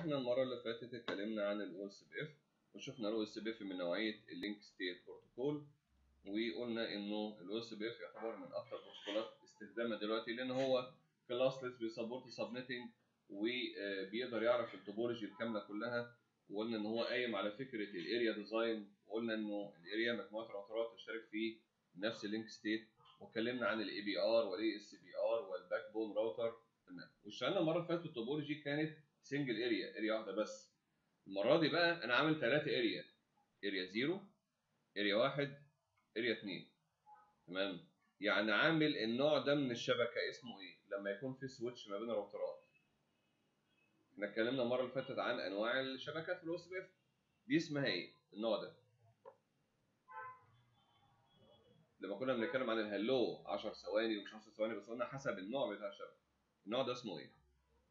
احنا المره اللي فاتت اتكلمنا عن الاو اس بي اف وشفنا الاو اس بي اف من نوعيه اللينك ستيت بروتوكول وقلنا انه الاو اس بي اف يعتبر من اكثر البروتوكولات استخداما دلوقتي لان هو كلاسلس بيسبورت سبنتنج وبيقدر يعرف التوبولوجي الكامله كلها وقلنا ان هو قايم على فكره الاريا ديزاين وقلنا انه الاريا مجموعه راوترات تشترك في نفس اللينك ستيت واتكلمنا عن الاي بي ار والاي اس بي ار والباك بون راوتر تمام واشتغلنا المره اللي فاتت التوبولوجي كانت سنجل اريا اريا واحده بس المره دي بقى انا عامل ثلاثه اريا اريا 0 اريا 1 اريا 2 تمام يعني عامل النوع ده من الشبكه اسمه ايه لما يكون في سويتش ما بين الراوترات احنا اتكلمنا المره اللي فاتت عن انواع الشبكات في الاو اس بي اف دي اسمها ايه النوع ده لما كنا بنتكلم عن الهلو 10 ثواني ومش 10 ثواني بس قلنا حسب النوع بتاع الشبكه النوع ده اسمه ايه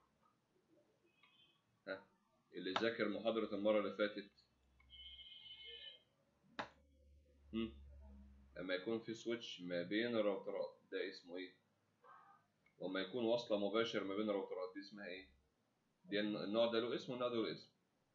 ها اللي ذاكر محاضره المره اللي فاتت هم. لما يكون في سويتش ما بين الراوترات ده اسمه ايه وما يكون وصله مباشر ما بين الراوترات دي اسمها ايه دي النوع ده له اسم والنوع ده له اسم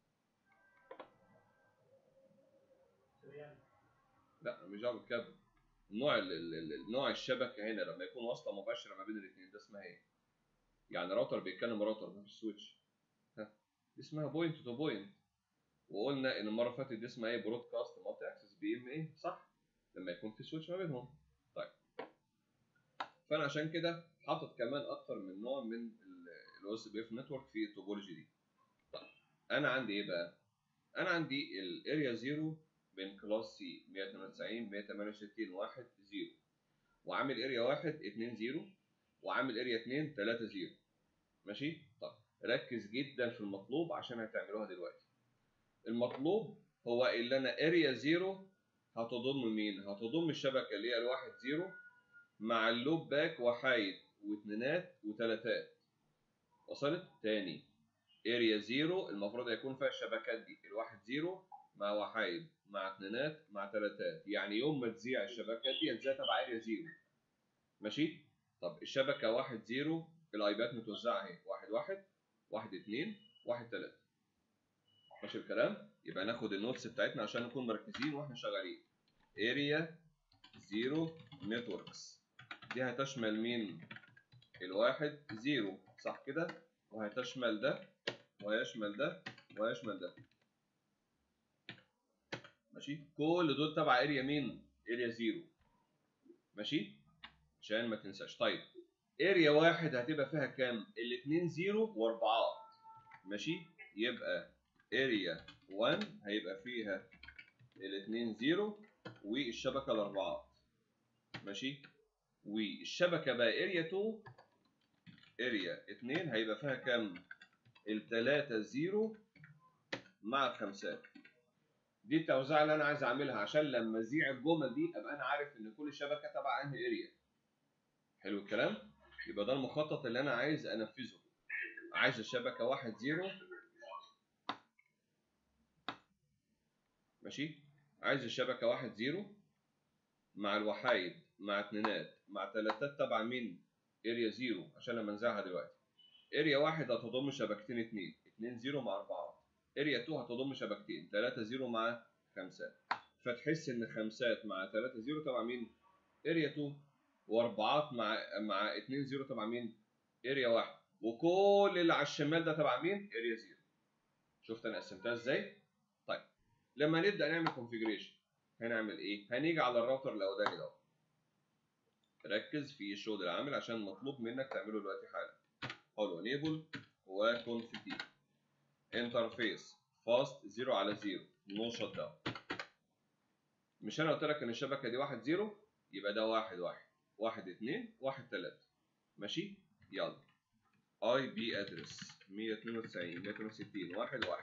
لا مش دعوه بالكابل النوع ال ال ال نوع الشبكه هنا لما يكون واصله مباشره ما بين الاثنين ده اسمها ايه يعني راوتر بيتكلم راوتر مفيش سويتش ها دي اسمها بوينت تو بوينت وقلنا ان المره اللي فاتت دي اسمها ايه برودكاست مالتي اكسس بي ام ايه صح لما يكون في سويتش ما بينهم طيب فانا عشان كده حاطط كمان اكتر من نوع من الاو اس بي اف نتورك في التوبولوجي دي طيب انا عندي ايه بقى انا عندي الاريا 0 بين كلاس سي 192 168 1 0 وعامل اريا 1 2 0 وعامل اريا 2 3 0 ماشي طب ركز جدا في المطلوب عشان هتعملوها دلوقتي المطلوب هو اللي انا اريا 0 هتضم مين هتضم الشبكه اللي هي الواحد 0 مع اللوب باك وحايد واثنينات وثلاثات وصلت تاني اريا 0 المفروض هيكون فيها الشبكات دي الواحد 0 مع وحايد مع اثنينات مع ثلاثات يعني يوم ما تذيع الشبكات دي هتذيع تبع اريا 0 ماشي طب الشبكه 1 0 الايبات متوزعه اهي 1 1 1 2 1 3 ماشي الكلام يبقى ناخد النوتس بتاعتنا عشان نكون مركزين واحنا شغالين اريا 0 نتوركس دي هتشمل مين الواحد 0 صح كده وهتشمل ده وهيشمل ده وهيشمل ده ماشي كل دول تبع اريا مين اريا 0 ماشي عشان ما تنساش طيب اريا واحد هتبقى فيها كام الاثنين 0 واربعات ماشي يبقى اريا 1 هيبقى فيها الاثنين 0 والشبكه الاربعات ماشي والشبكه بقى اريا 2 اريا 2 هيبقى فيها كام الثلاثه 0 مع الخمسات دي التوزيع اللي انا عايز اعملها عشان لما اذيع الجمل دي ابقى انا عارف ان كل شبكه تبع انهي اريا حلو الكلام يبقى ده المخطط اللي انا عايز انفذه عايز الشبكه 1 0 ماشي عايز الشبكه 1 0 مع الوحايد مع اتنينات مع تلاتات تبع مين اريا 0 عشان لما نزعها دلوقتي اريا 1 هتضم شبكتين 2 2 0 مع 4 اريا 2 هتضم شبكتين 3 0 مع خمسات فتحس ان خمسات مع 3 0 تبع مين اريا 2 واربعات مع مع 2 0 تبع مين اريا 1 وكل اللي على الشمال ده تبع مين اريا 0 شفت انا قسمتها ازاي طيب لما نبدا نعمل كونفيجريشن هنعمل ايه هنيجي على الراوتر الاولاني ده ركز في الشغل العامل عشان مطلوب منك تعمله دلوقتي حالا قول انيبل وكونفيج انترفيس فاست 0 على 0 نو شت داون مش انا قلت لك ان الشبكه دي 1 0 يبقى ده 1 1 1 2 1 3 ماشي يلا اي بي ادرس 192 168 1 1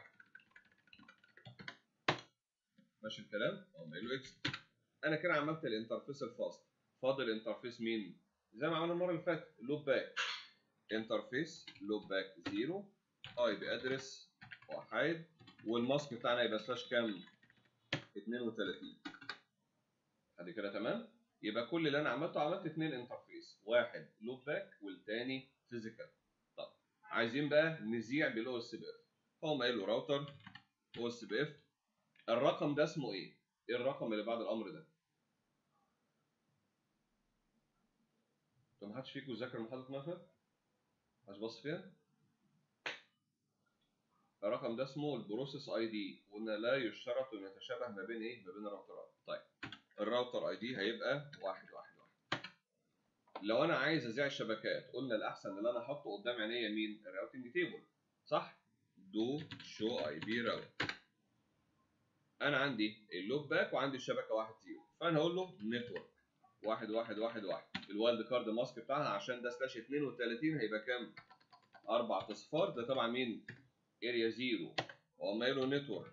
ماشي الكلام اقوم قايل له اكس انا كده عملت الانترفيس الفاست فاضل انترفيس مين زي ما عملنا المره اللي فاتت لوب باك انترفيس لوب باك 0 اي بي ادرس وحيد والماسك بتاعنا يبقى سلاش كام 32 ادي كده تمام يبقى كل اللي انا عملته عملت اثنين انترفيس واحد لوب باك والتاني فيزيكال طب عايزين بقى نذيع بالاو اس بي اف هو قايل له راوتر او اس بي اف الرقم ده اسمه ايه؟ ايه الرقم اللي بعد الامر ده؟ طب محدش فيكم ذاكر محاضرة مثلا؟ محدش بص فيها؟ الرقم ده اسمه البروسيس اي دي وقلنا لا يشترط ان يتشابه ما بين ايه؟ ما بين الراوترات. طيب الراوتر اي دي هيبقى واحد واحد واحد. لو انا عايز ازيع الشبكات قلنا الاحسن اللي انا احطه قدام عينيا مين؟ الراوتنج تيبل صح؟ دو شو اي بي راوت. انا عندي اللوب باك وعندي الشبكه واحد زيرو فانا هقول له نتورك واحد واحد واحد واحد الوايلد كارد ماسك بتاعها عشان ده سلاش 32 هيبقى كام؟ اربع اصفار ده طبعا مين؟ اريا زيرو واقوم قايل له نتورك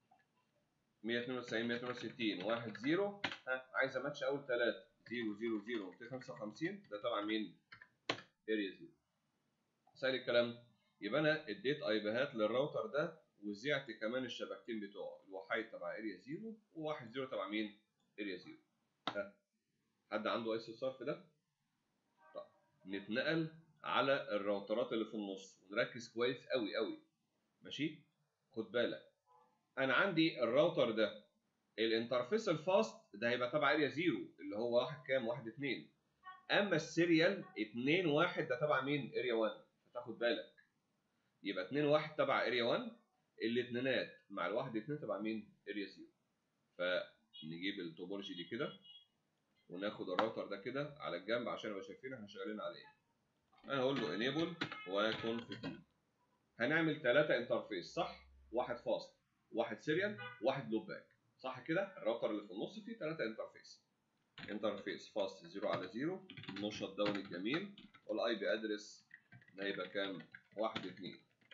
192 168 1 0 ها عايز اماتش اول ثلاثه 0 0 0 255 ده طبعا مين؟ اريا زيرو سهل الكلام يبقى انا اديت ايبيهات للراوتر ده وزعت كمان الشبكتين بتوعه الوحيد تبع اريا زيرو وواحد زيرو تبع مين؟ اريا زيرو ها حد عنده اي استفسار في ده؟ طيب نتنقل على الراوترات اللي في النص ونركز كويس قوي قوي ماشي؟ خد بالك انا عندي الراوتر ده الانترفيس الفاست ده هيبقى تبع اريا زيرو اللي هو واحد كام؟ واحد اتنين اما السيريال 2 1 ده تبع مين؟ اريا 1 فتاخد بالك يبقى 2 1 تبع اريا 1 الاثنينات مع الواحد اتنين تبع مين؟ اريا زيرو فنجيب التوبولوجي دي كده وناخد الراوتر ده كده على الجنب عشان نبقى شايفين احنا شغالين على ايه. انا هقول له انيبل وكونفيج هنعمل ثلاثة انترفيس صح؟ واحد فاست واحد سيريال واحد لوب باك صح كده؟ الراوتر اللي في النص فيه ثلاثة انترفيس انترفيس فاست 0 على 0 نو شت داون الجميل والاي بي ادرس ده هيبقى كام؟ 1 2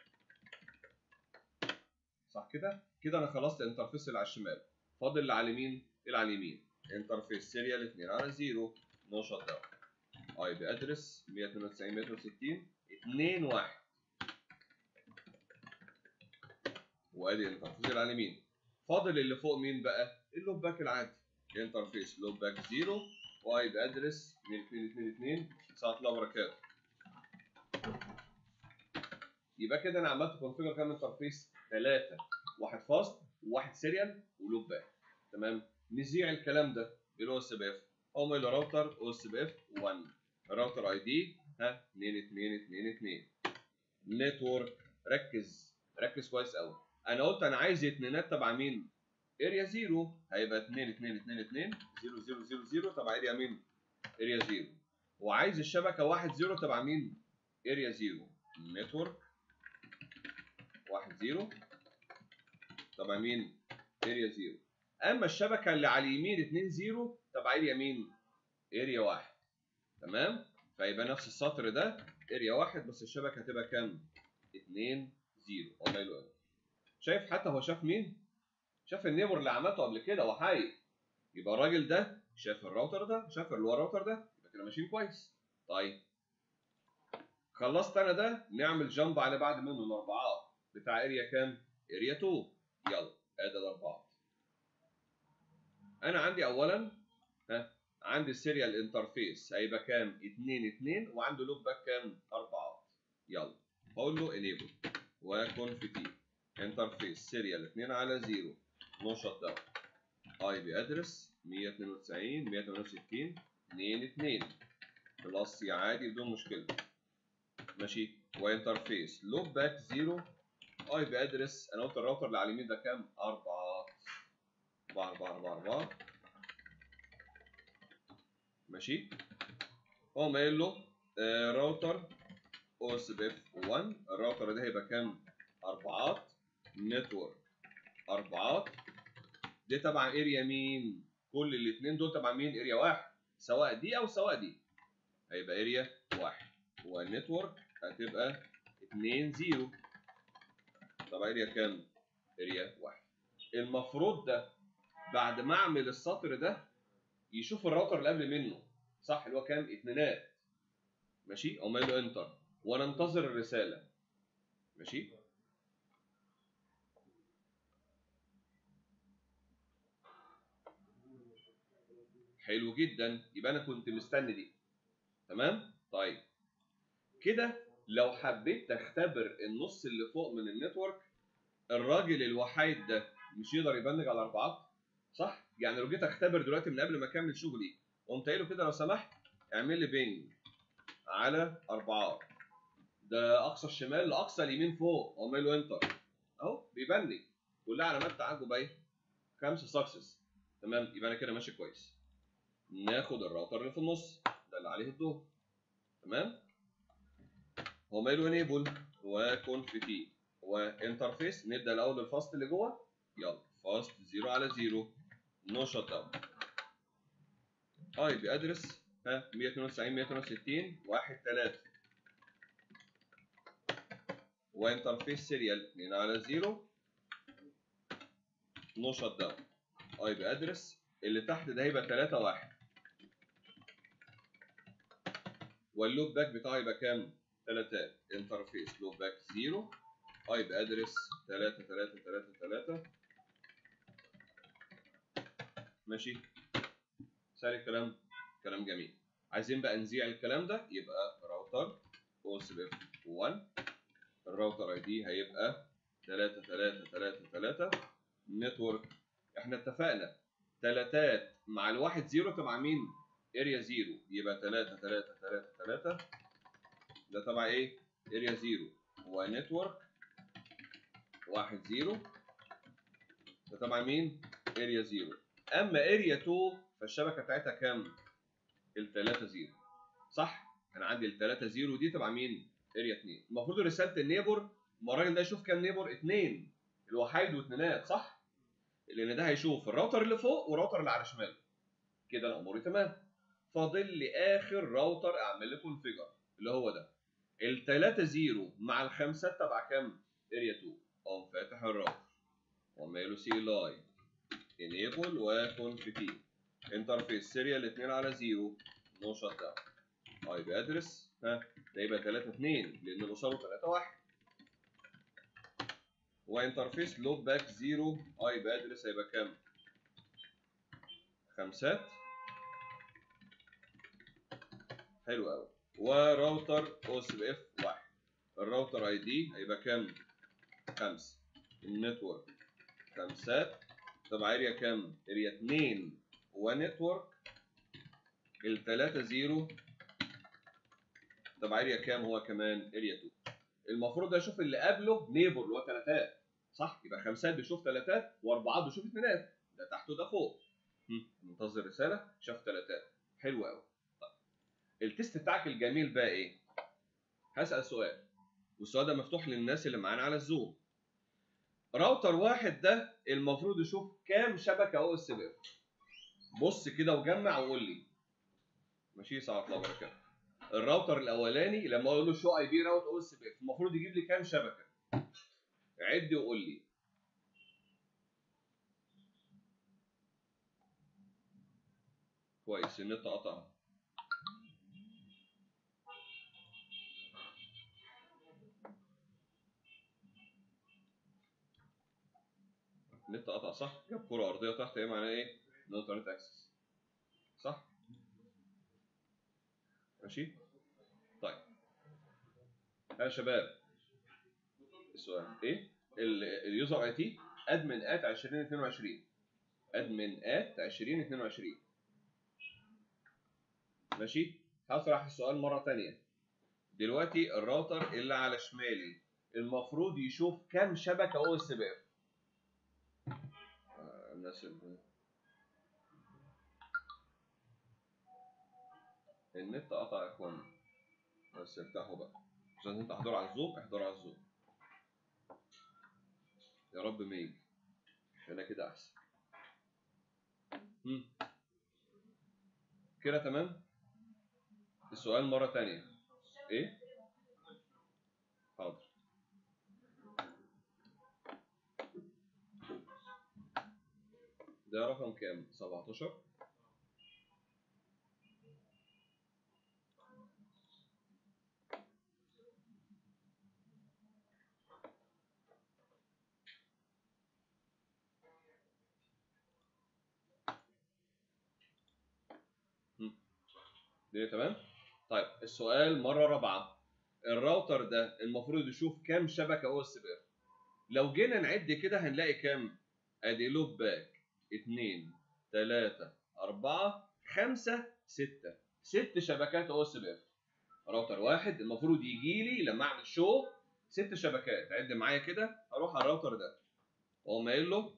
صح كده؟ كده انا خلصت الانترفيس اللي على الشمال فاضل اللي على اليمين اللي على اليمين انترفيس سيريال 2 على 0 نو شت داون اي بي ادرس 192 160 2 1 وادي الانترفيس اللي على اليمين فاضل اللي فوق مين بقى؟ اللوب باك العادي انترفيس لوب باك 0 واي بي ادرس 2222 ساعة الله وبركاته يبقى كده انا عملت كونفيجر كام انترفيس؟ ثلاثة واحد فاست وواحد سيريال ولوب باك تمام نذيع الكلام ده بالاو اس بي اف اقوم قايل له راوتر او اس بي اف 1 راوتر اي دي ها 2 2 2 2 نتورك ركز ركز كويس قوي انا قلت انا عايز اتنينات تبع مين؟ اريا 0 هيبقى 2 2 2 2 0 0 0 0 تبع اريا مين؟ اريا 0 وعايز الشبكه 1 0 تبع مين؟ اريا 0 نتورك 1 0 تبع مين؟ اريا 0 اما الشبكه اللي على اليمين 2 0 تبع اريا مين؟ اريا 1 تمام؟ فيبقى نفس السطر ده اريا 1 بس الشبكه هتبقى كام؟ 2 0 والله له شايف حتى هو شاف مين؟ شاف النيبر اللي عملته قبل كده وحي يبقى الراجل ده شاف الراوتر ده شاف اللي هو الراوتر ده يبقى كده ماشيين كويس طيب خلصت انا ده نعمل جامب على بعد منه الاربعات بتاع اريا كام؟ اريا 2 يلا ادي الاربعات انا عندي اولا ها عندي السيريال انترفيس هيبقى كام 2 2 وعنده لوب باك كام 4 يلا هقول له انيبل وكونفيتي انترفيس سيريال 2 على 0 نو شت داون اي بي ادرس 192 168 2 2 بلس عادي بدون مشكله ماشي وانترفيس لوب باك 0 اي بي ادرس انا قلت الراوتر اللي على اليمين ده كام 4 4 4 4 4 ماشي هو قايل له آه راوتر او اس بي اف 1 الراوتر ده هيبقى كام اربعات نتورك اربعات دي تبع اريا مين كل الاثنين دول تبع مين اريا واحد سواء دي او سواء دي هيبقى اريا واحد والنتورك هتبقى 2 0 تبع اريا كام اريا واحد المفروض ده بعد ما اعمل السطر ده يشوف الراوتر اللي قبل منه صح اللي هو كام اتنينات ماشي اقوم قايل له انتر وانا انتظر الرساله ماشي حلو جدا يبقى انا كنت مستني دي تمام طيب كده لو حبيت تختبر النص اللي فوق من النتورك الراجل الوحيد ده مش يقدر يبلغ على اربعات صح يعني لو جيت اختبر دلوقتي من قبل ما اكمل شغلي قمت قايل له كده لو سمحت اعمل لي بينج على اربعات ده اقصى الشمال لاقصى اليمين فوق اقوم قايل له انتر اهو بيبنج كلها علامات تعجب اهي خمسه سكسس تمام يبقى انا كده ماشي كويس ناخد الراوتر اللي في النص ده اللي عليه الضوء تمام هو ماله انيبل وكونفيتي وانترفيس نبدا الاول الفاست اللي جوه يلا فاست 0 على 0 نو شوت داون اي بي ادرس ها 192 162 1 3 وانترفيس سيريال 2 على 0 نو شوت داون اي بي ادرس اللي تحت ده هيبقى 3 1 واللوب باك بتاعي يبقى كام؟ 3 انترفيس لوب باك 0 اي بي ادرس 3 3 3 3 ماشي سهل الكلام كلام جميل عايزين بقى نذيع الكلام ده يبقى راوتر او اس بي اف 1 الراوتر اي دي هيبقى 3 3 3 3 نتورك احنا اتفقنا تلاتات مع الواحد زيرو تبع مين؟ اريا زيرو يبقى 3 3 3 3 ده تبع ايه؟ اريا زيرو ونتورك واحد زيرو ده تبع مين؟ اريا زيرو اما اريا 2 فالشبكه بتاعتها كام؟ ال 3 0 صح؟ انا عندي ال 3 0 دي تبع مين؟ اريا 2 المفروض رساله النيبر ما الراجل ده يشوف كام نيبر؟ اثنين الوحيد واثنينات صح؟ لان ده هيشوف الراوتر اللي فوق والراوتر اللي على شماله كده الامور تمام فاضل لي اخر راوتر اعمل له كونفيجر اللي هو ده ال 3 0 مع الخمسات تبع كام؟ اريا 2 اقوم فاتح الراوتر وعمال سي ال اي انيبل وكونفيتي انترفيس سيريال 2 على 0 نو شات داون اي بي ادرس ها ده يبقى 3 2 لان الوصله 3 1 وانترفيس لوب باك 0 اي بي ادرس هيبقى كام؟ خمسات حلو قوي وراوتر او اس بي اف 1 الراوتر اي دي هيبقى كام؟ خمسة النتورك خمسات تبع اريا كام؟ اريا 2 ونتورك التلاتة زيرو تبع اريا كام هو كمان؟ اريا 2 المفروض اشوف اللي قبله نيبر اللي هو تلاتات صح؟ يبقى خمسات بيشوف تلاتات واربعات بيشوف اثنينات ده تحته ده فوق هم، منتظر رسالة شاف تلاتات حلو قوي طيب التست بتاعك الجميل بقى ايه؟ هسأل سؤال والسؤال ده مفتوح للناس اللي معانا على الزوم راوتر واحد ده المفروض يشوف كام شبكه او اس بي بص كده وجمع وقول لي ماشي ساعة الله وبركاته الراوتر الاولاني لما اقول له شو اي بي راوت او اس بي المفروض يجيب لي كام شبكه عد وقول لي كويس النت قطع النت قطع صح؟ جاب كرة أرضية تحت إيه معناه إيه؟ نو انترنت أكسس صح؟ ماشي؟ طيب ها يا شباب السؤال إيه؟ ال- اليوزر اي تي ادمن ات 2022 ادمن ات 2022 ماشي؟ هطرح السؤال مرة تانية دلوقتي الراوتر اللي على شمالي المفروض يشوف كام شبكة او اس بي اف الناس اللي النت قطع يا اخوانا بس ارتاحوا بقى عشان انت احضروا على الزوم احضروا على الزوم يا رب ما يجي انا كده احسن هم. كده تمام السؤال مرة تانية ايه حاضر ده رقم كام 17 الدنيا تمام طيب السؤال مره رابعه الراوتر ده المفروض يشوف كام شبكه او اس بي اف لو جينا نعد كده هنلاقي كام ادي لوب باك 2 3 4 5 6 ست شبكات او اس بي اف راوتر واحد المفروض يجي لي لما اعمل شو ست شبكات عد معايا كده اروح على الراوتر ده واقوم قايل له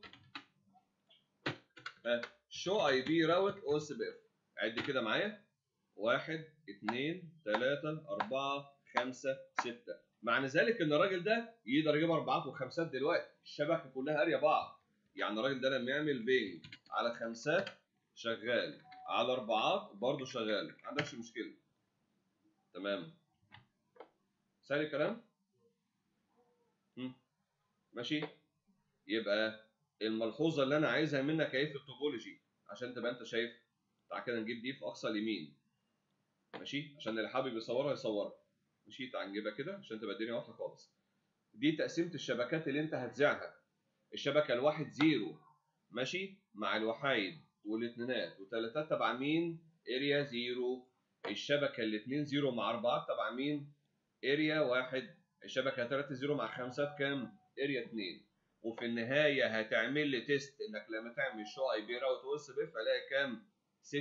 شو اي بي راوت او اس بي اف عد كده معايا واحد اثنين ثلاثة أربعة خمسة ستة معنى ذلك إن الراجل ده يقدر يجيب أربعات وخمسات دلوقتي الشبكة كلها قارية بعض يعني الراجل ده لما يعمل بينج على خمسات شغال على أربعات برضه شغال ما عندكش مشكلة تمام سهل الكلام؟ مم. ماشي يبقى الملحوظة اللي أنا عايزها منك اهي في التوبولوجي عشان تبقى أنت شايف تعال كده نجيب دي في أقصى اليمين ماشي عشان اللي حابب يصورها يصورها ماشي تعال نجيبها كده عشان تبقى الدنيا واضحة خالص دي تقسيمة الشبكات اللي أنت هتذاعها الشبكة الواحد زيرو ماشي مع الوحايد والاثنينات وثلاثات تبع مين؟ اريا زيرو الشبكة الاثنين زيرو مع أربعات تبع مين؟ اريا واحد الشبكة 3 زيرو مع خمسات كام؟ اريا 2 وفي النهاية هتعمل لي تيست انك لما تعمل شو اي بي راوت او اس بي هلاقي كام؟ 6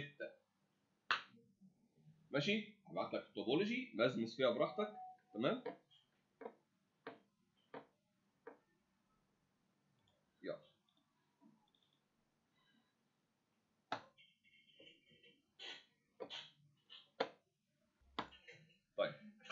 ماشي؟ هبعت لك التوبولوجي مزمز فيها براحتك تمام؟ يلا طيب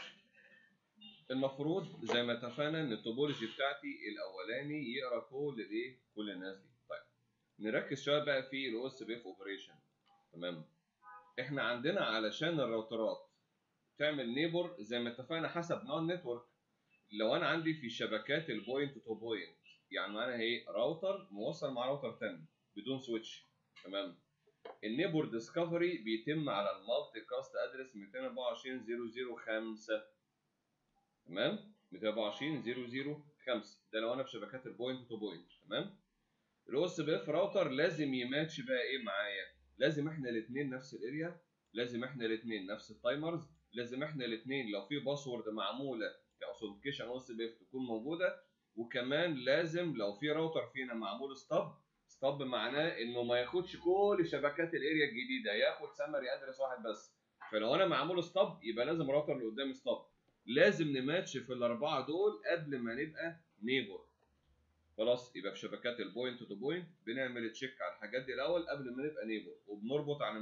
المفروض زي ما اتفقنا ان التوبولوجي بتاعتي الاولاني يقرا كل الايه كل الناس دي طيب نركز شويه بقى في الاو اس بي اف اوبريشن تمام احنا عندنا علشان الراوترات تعمل نيبر زي ما اتفقنا حسب نوع النتورك لو انا عندي في شبكات البوينت تو بوينت يعني انا هي راوتر موصل مع راوتر تاني بدون سويتش تمام النيبر ديسكفري بيتم على المالتي كاست ادرس 224005 تمام 224005 ده لو انا في شبكات البوينت تو بوينت تمام الاو اس بي اف راوتر لازم يماتش بقى ايه معايا لازم احنا الاثنين نفس الاريا لازم احنا الاثنين نفس التايمرز لازم احنا الاثنين لو في باسورد معموله كاوثنتيكيشن او اس بي اف تكون موجوده وكمان لازم لو في راوتر فينا معمول ستاب ستاب معناه انه ما ياخدش كل شبكات الاريا الجديده ياخد سمري ادرس واحد بس فلو انا معمول ستاب يبقى لازم الراوتر اللي قدامي ستاب لازم نماتش في الاربعه دول قبل ما نبقى نيبر خلاص يبقى في شبكات البوينت تو بوينت بنعمل تشيك على الحاجات دي الاول قبل ما نبقى نيبر وبنربط على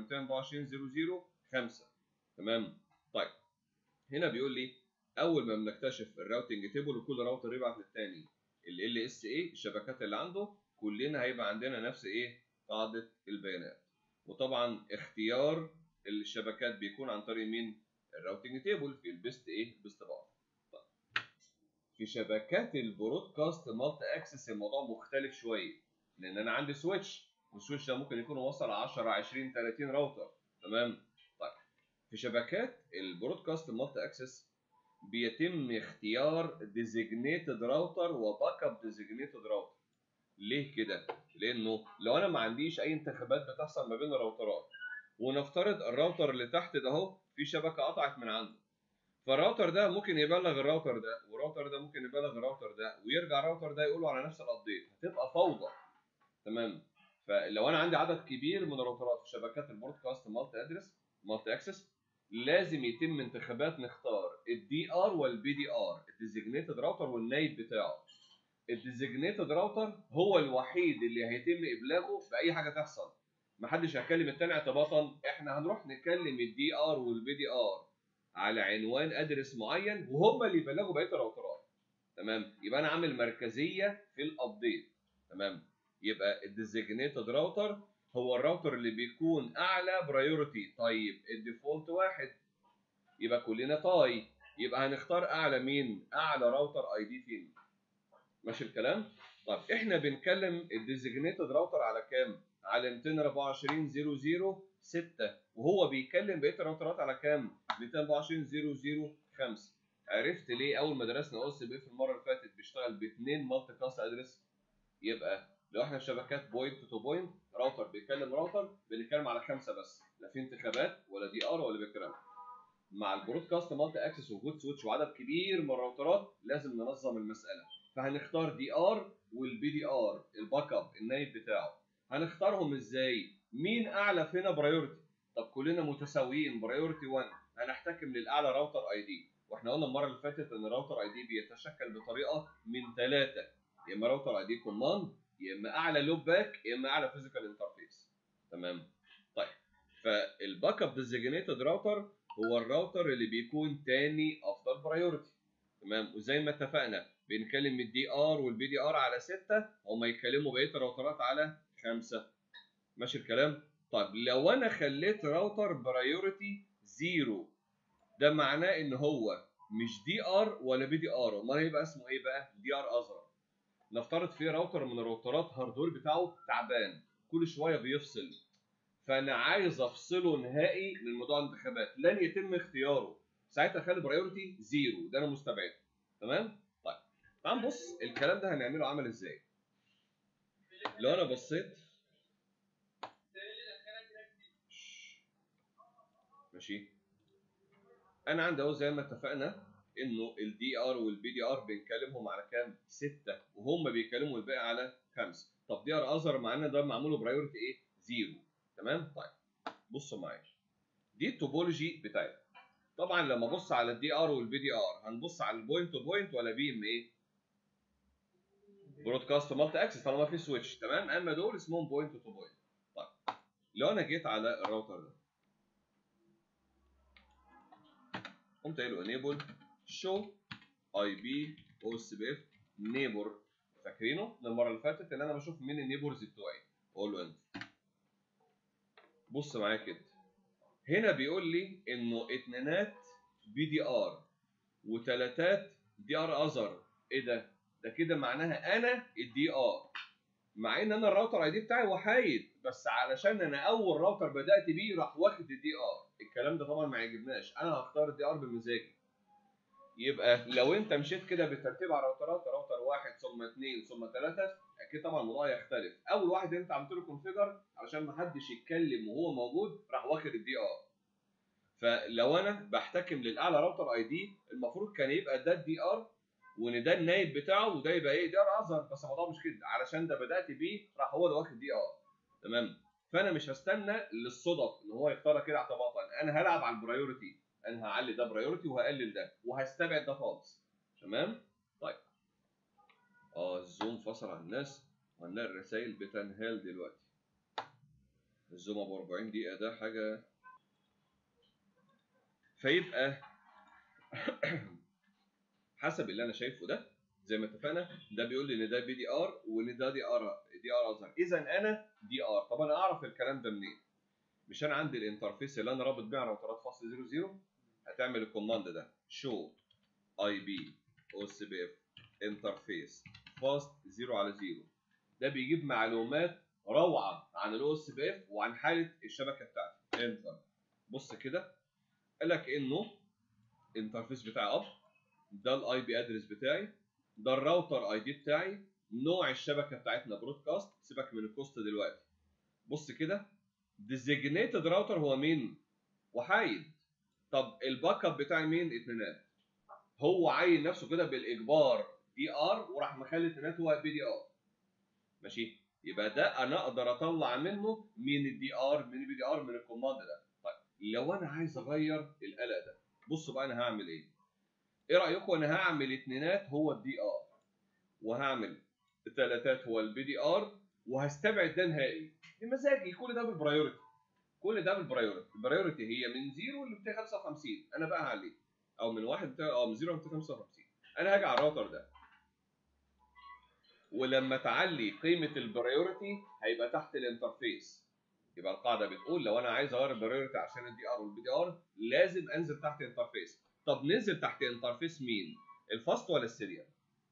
224005 تمام طيب هنا بيقول لي اول ما بنكتشف الراوتنج تيبل وكل راوتر يبعت للتاني ال اس اي الشبكات اللي عنده كلنا هيبقى عندنا نفس ايه قاعده البيانات وطبعا اختيار الشبكات بيكون عن طريق مين الراوتنج تيبل في البيست ايه بيست بار طيب. في شبكات البرودكاست مالتي اكسس الموضوع مختلف شويه لان انا عندي سويتش والسويتش ده ممكن يكون وصل 10 20 30 راوتر تمام طيب في شبكات البرودكاست مالتي اكسس بيتم اختيار ديزيجنيتد راوتر وباك اب ديزيجنيتد راوتر ليه كده لانه لو انا ما عنديش اي انتخابات بتحصل ما بين الراوترات ونفترض الراوتر اللي تحت ده اهو في شبكه قطعت من عنده فالراوتر ده ممكن يبلغ الراوتر ده والراوتر ده ممكن يبلغ الراوتر ده ويرجع الراوتر ده يقوله على نفس الابديت هتبقى فوضى تمام فلو انا عندي عدد كبير من الراوترات في شبكات البرودكاست مالتي ادرس مالتي اكسس لازم يتم انتخابات نختار الدي ار والبي دي ار الديزيجنيتد راوتر والنايب بتاعه الديزيجنيتد راوتر هو الوحيد اللي هيتم ابلاغه باي حاجه تحصل محدش هيكلم التاني اعتباطا احنا هنروح نكلم الدي ار والبي دي ار على عنوان ادرس معين وهم اللي يبلغوا بقيه الراوترات تمام يبقى انا عامل مركزيه في الابديت تمام يبقى الديزيجنيتد راوتر هو الراوتر اللي بيكون اعلى برايورتي طيب الديفولت واحد يبقى كلنا طاي يبقى هنختار اعلى مين اعلى راوتر اي دي فين ماشي الكلام طب احنا بنكلم الديزيجنيتد راوتر على كام على 224006 وهو بيكلم بقيه الراوترات على كام 224005 عرفت ليه اول ما درسنا او اس بي في المره اللي فاتت بيشتغل باثنين مالتي كاست ادرس يبقى لو احنا في شبكات بوينت تو بوينت راوتر بيكلم راوتر بنتكلم على خمسه بس لا في انتخابات ولا دي ار ولا بكلام مع البرودكاست مالتي اكسس وجود سويتش وعدد كبير من الراوترات لازم ننظم المساله فهنختار دي ار والبي دي ار الباك اب النايب بتاعه هنختارهم ازاي مين اعلى فينا برايورتي طب كلنا متساويين برايورتي 1 هنحتكم للاعلى راوتر اي دي واحنا قلنا المره اللي فاتت ان الراوتر اي دي بيتشكل بطريقه من ثلاثه يا اما راوتر اي دي كوماند يا اما اعلى لوب باك يا اما اعلى فيزيكال انترفيس تمام طيب فالباك اب ديزيجنيتد راوتر هو الراوتر اللي بيكون تاني افضل برايورتي تمام وزي ما اتفقنا بنكلم الدي ار والبي دي ار على 6 هما يتكلموا بقيه الراوترات على 5 ماشي الكلام طيب لو انا خليت راوتر برايورتي زيرو ده معناه ان هو مش دي ار ولا بي دي ار امال هيبقى اسمه ايه بقى دي ار ازرق نفترض في راوتر من الراوترات هاردوير بتاعه تعبان كل شويه بيفصل فانا عايز افصله نهائي من موضوع الانتخابات لن يتم اختياره ساعتها اخلي برايورتي زيرو ده انا مستبعد تمام طيب تعال نبص الكلام ده هنعمله عمل ازاي لو انا بصيت ماشي انا عندي اهو زي ما اتفقنا انه الدي ار والبي دي ار بنكلمهم على كام؟ 6 وهم بيكلموا الباقي على 5 طب دي ار ازر معانا ده معمول برايورتي ايه؟ زيرو تمام؟ طيب بصوا معايا دي التوبولوجي بتاعتنا طبعا لما ابص على الدي ار والبي دي ار هنبص على البوينت تو بوينت ولا بي ام ايه؟ برودكاست مالتي اكسس طالما في سويتش تمام اما دول اسمهم بوينت تو بوينت طيب لو انا جيت على الراوتر ده قمت قايل له انيبل شو اي بي او اس بي اف نيبر فاكرينه من المره اللي فاتت ان انا بشوف مين النيبرز بتوعي اقول له انت بص معايا كده هنا بيقول لي انه اتنينات بي دي ار وتلاتات دي ار اذر ايه ده؟ ده كده معناها انا الدي ار مع ان انا الراوتر اي دي بتاعي وحايد بس علشان انا اول راوتر بدات بيه راح واخد الدي ار الكلام ده طبعا ما يعجبناش انا هختار الدي ار بمزاجي يبقى لو انت مشيت كده بالترتيب على الراوترات راوتر واحد ثم اثنين ثم ثلاثه اكيد طبعا الموضوع يختلف اول واحد انت عملت له كونفيجر علشان ما حدش يتكلم وهو موجود راح واخد الدي ار فلو انا بحتكم للاعلى راوتر اي دي المفروض كان يبقى ده الدي ار وان ده النايب بتاعه وده يبقى ايه دي ار اظهر بس الموضوع مش كده علشان ده بدات بيه راح هو اللي واخد دي ار تمام فانا مش هستنى للصدف ان هو يختارها كده اعتباطا انا هلعب على البرايورتي انا هعلي ده برايورتي وهقلل ده وهستبعد ده خالص تمام طيب اه الزوم فصل عن الناس وهنلاقي الرسايل بتنهال دلوقتي الزوم ابو 40 دقيقه ده حاجه فيبقى حسب اللي انا شايفه ده زي ما اتفقنا ده بيقول لي ان ده بي دي ار وان ده دي ار دي ار اظهر اذا انا دي ار طب انا اعرف الكلام ده منين مش انا عندي الانترفيس اللي انا رابط بيه على راوترات فاصل 00 هتعمل الكوماند ده شو اي بي او اس بي اف انترفيس فاست 0 على 0 ده بيجيب معلومات روعه عن الاو اس بي اف وعن حاله الشبكه بتاعتي انتر بص كده قال لك انه الانترفيس بتاعي اب ده الاي بي ادرس بتاعي ده الراوتر اي دي بتاعي نوع الشبكه بتاعتنا برودكاست سيبك من الكوست دلوقتي بص كده ديزيجنيتد راوتر هو مين وحايد طب الباك اب بتاعي مين اتنينات هو عين نفسه كده بالاجبار دي ار وراح مخلي اتنينات هو بي دي ار ماشي يبقى ده انا اقدر اطلع منه مين الدي ار مين البي دي ار من الكوماند ده طيب لو انا عايز اغير القلق ده بصوا بقى انا هعمل ايه ايه رايكم انا هعمل اتنينات هو الدي ار وهعمل التلاتات هو البي دي ار وهستبعد ده نهائي بمزاجي كل ده بالبرايورتي كل ده بالبرايورتي البرايورتي هي من 0 ل 255 انا بقى هعليه او من 1 اه من 0 ل 255 انا هاجي على الراوتر ده ولما تعلي قيمه البرايورتي هيبقى تحت الانترفيس يبقى القاعده بتقول لو انا عايز اغير البرايورتي عشان الدي ار والبي دي ار لازم انزل تحت انترفيس طب ننزل تحت انترفيس مين الفاست ولا السيريال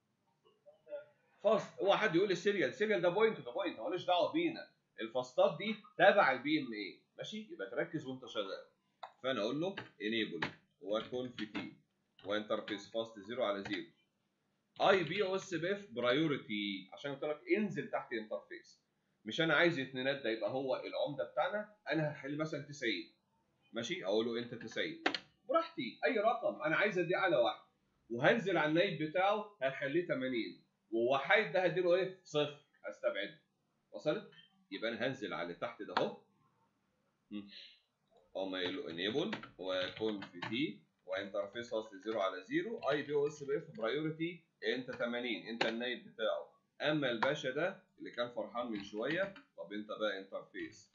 فاست هو حد يقول السيريال السيريال ده بوينت ده بوينت مالوش دعوه بينا الفاستات دي تابع البي ام اي ماشي يبقى تركز وانت شغال فانا اقول له انيبل وكونفيتي وانترفيس فاست 0 على 0 اي بي او اس بي اف برايورتي عشان قلت لك انزل تحت انترفيس مش انا عايز اتنينات ده يبقى هو العمده بتاعنا انا هخليه مثلا 90 ماشي اقول له انت 90 براحتي اي رقم انا عايز ادي على واحد وهنزل على النايب بتاعه هخليه 80 ووحيد ده هديله ايه صفر هستبعده وصلت يبقى انا هنزل على اللي تحت ده اهو اقوم قايل له انيبل وكونف تي وانترفيس وصل 0 على 0 اي بي او اس بي اف برايورتي انت 80 انت النايب بتاعه اما الباشا ده اللي كان فرحان من شويه طب انت بقى انترفيس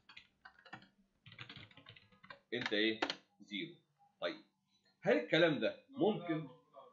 انت ايه زيرو طيب هل الكلام ده ممكن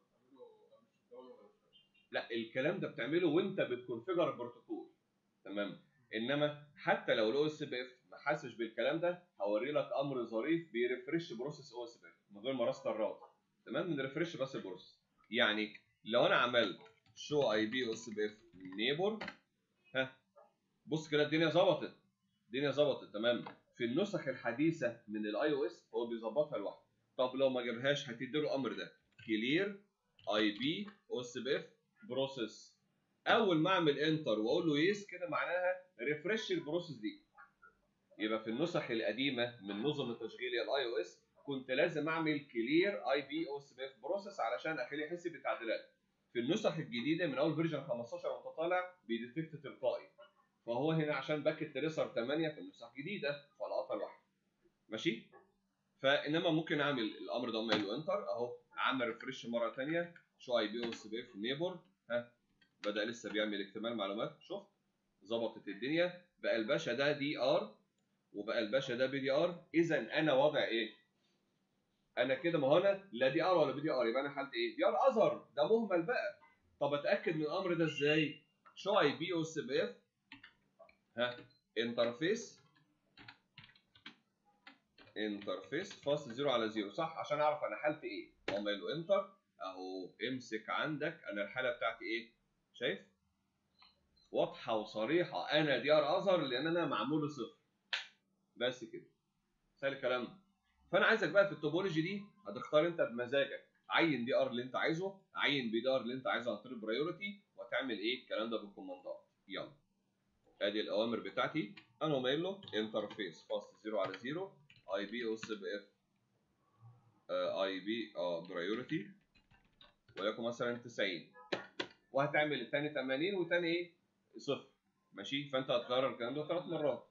لا الكلام ده بتعمله وانت بتكونفيجر البروتوكول تمام انما حتى لو الاو اس بي اف ما حاسش بالكلام ده هوري لك امر ظريف بيرفرش بروسيس او اس بي اف من غير ما راست الراوتر تمام من ريفرش بس البروسيس يعني لو انا عملت شو اي بي او اس بي اف نيبر ها بص كده الدنيا ظبطت الدنيا ظبطت تمام في النسخ الحديثه من الاي او اس هو بيظبطها لوحده طب لو ما جابهاش هتدي له الامر ده كلير اي بي او اس بي اف بروسيس اول ما اعمل انتر واقول له يس كده معناها ريفرش البروسيس دي يبقى في النسخ القديمه من نظم التشغيل الاي او اس كنت لازم اعمل كلير اي بي او اس بي اف بروسيس علشان اخليه يحس بالتعديلات في النسخ الجديده من اول فيرجن 15 وانت طالع بيديتكت تلقائي فهو هنا عشان باكت تريسر 8 في النسخ الجديده فلقطها لوحده ماشي فانما ممكن اعمل الامر ده اقوم له انتر اهو عمل ريفرش مره ثانيه شو اي بي او اس بي اف نيبر ها بدا لسه بيعمل اكتمال معلومات شوف ظبطت الدنيا بقى الباشا ده دي ار وبقى الباشا ده بي دي ار اذا انا وضع ايه انا كده ما هو انا لا دي ار ولا بي دي ار يبقى انا حالتي ايه دي ار اذر ده مهمل بقى طب اتاكد من الامر ده ازاي شو اي بي او اس بي اف ها انترفيس انترفيس فاصل 0 على 0 صح عشان اعرف انا حالتي ايه اقوم قايل له انتر اهو امسك عندك انا الحاله بتاعتي ايه شايف واضحه وصريحه انا دي ار اظهر لان انا معمول صفر بس كده سهل الكلام فانا عايزك بقى في التوبولوجي دي هتختار انت بمزاجك عين دي ار اللي انت عايزه عين بي دي ار اللي انت عايزه عن طريق برايورتي وتعمل ايه الكلام ده بالكوماندات يلا ادي الاوامر بتاعتي انا قايل له انترفيس فاست 0 على 0 اي بي او اس بي اف اي بي اه برايورتي وليكن مثلا 90 وهتعمل الثاني 80 والثاني ايه صفر ماشي فانت هتكرر الكلام ده ثلاث مرات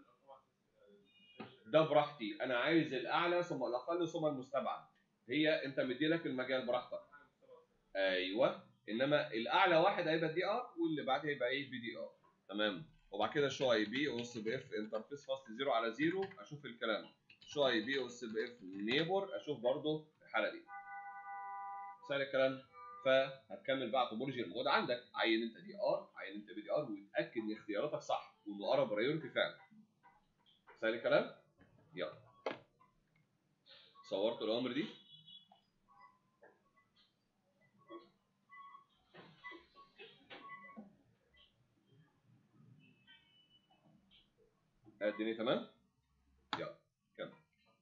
ده براحتي انا عايز الاعلى ثم الاقل ثم المستبعد هي انت مدي لك المجال براحتك ايوه انما الاعلى واحد هيبقى دي ار واللي بعد هيبقى ايه بي دي ار تمام وبعد كده شو اي بي او اس بي اف انترفيس فاست 0 على 0 اشوف الكلام شو اي بي او اس بي اف نيبر اشوف برضو الحاله دي سهل الكلام فهتكمل بقى توبولوجي الموجود عندك عين انت دي ار عين انت بي دي ار وتاكد ان اختياراتك صح وانه قرب برايورتي فعلا سهل الكلام يلا صورت الاوامر دي الدنيا تمام يلا كمل